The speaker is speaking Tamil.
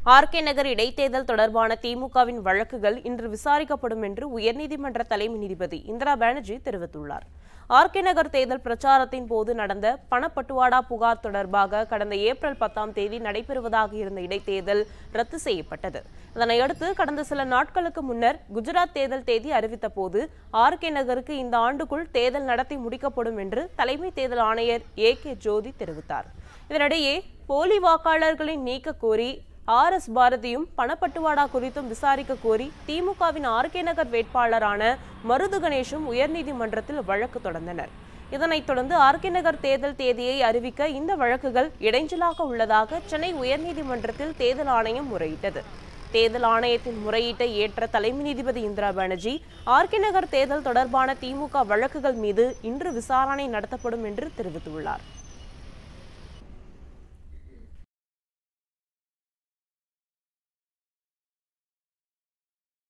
ஆர்கே நகர் இடைத்தேர்தல் தொடர்பான திமுகவின் வழக்குகள் இன்று விசாரிக்கப்படும் என்று உயர்நீதிமன்ற தலைமை நீதிபதி இந்திரா பானர்ஜி தெரிவித்துள்ளார் ஆர்கே நகர் தேர்தல் பிரச்சாரத்தின் போது நடந்த பணப்பட்டுவாடா புகார் தொடர்பாக கடந்த ஏப்ரல் பத்தாம் தேதி நடைபெறுவதாக இருந்த இடைத்தேர்தல் ரத்து செய்யப்பட்டது இதனையடுத்து கடந்த சில நாட்களுக்கு முன்னர் குஜராத் தேர்தல் தேதி அறிவித்த போது ஆர்கே நகருக்கு இந்த ஆண்டுக்குள் தேர்தல் நடத்தி முடிக்கப்படும் என்று தலைமை தேர்தல் ஆணையர் ஏ கே ஜோதி தெரிவித்தார் இதனிடையே போலி வாக்காளர்களை நீக்க கோரி ஆர் எஸ் பாரதியும் பணப்பட்டுவாடா குறித்தும் விசாரிக்க கோரி திமுகவின் ஆர்கே நகர் வேட்பாளரான மருது கணேஷும் உயர்நீதிமன்றத்தில் வழக்கு தொடர்ந்தனர் இதனைத் தொடர்ந்து ஆர்கே நகர் தேர்தல் தேதியை அறிவிக்க இந்த வழக்குகள் இடைஞ்சலாக உள்ளதாக சென்னை உயர்நீதிமன்றத்தில் தேர்தல் ஆணையம் முறையிட்டது தேர்தல் ஆணையத்தின் முறையீட்டை ஏற்ற தலைமை நீதிபதி இந்திரா பானர்ஜி ஆர்கே நகர் தேர்தல் தொடர்பான திமுக வழக்குகள் மீது இன்று விசாரணை நடத்தப்படும் என்று தெரிவித்துள்ளார்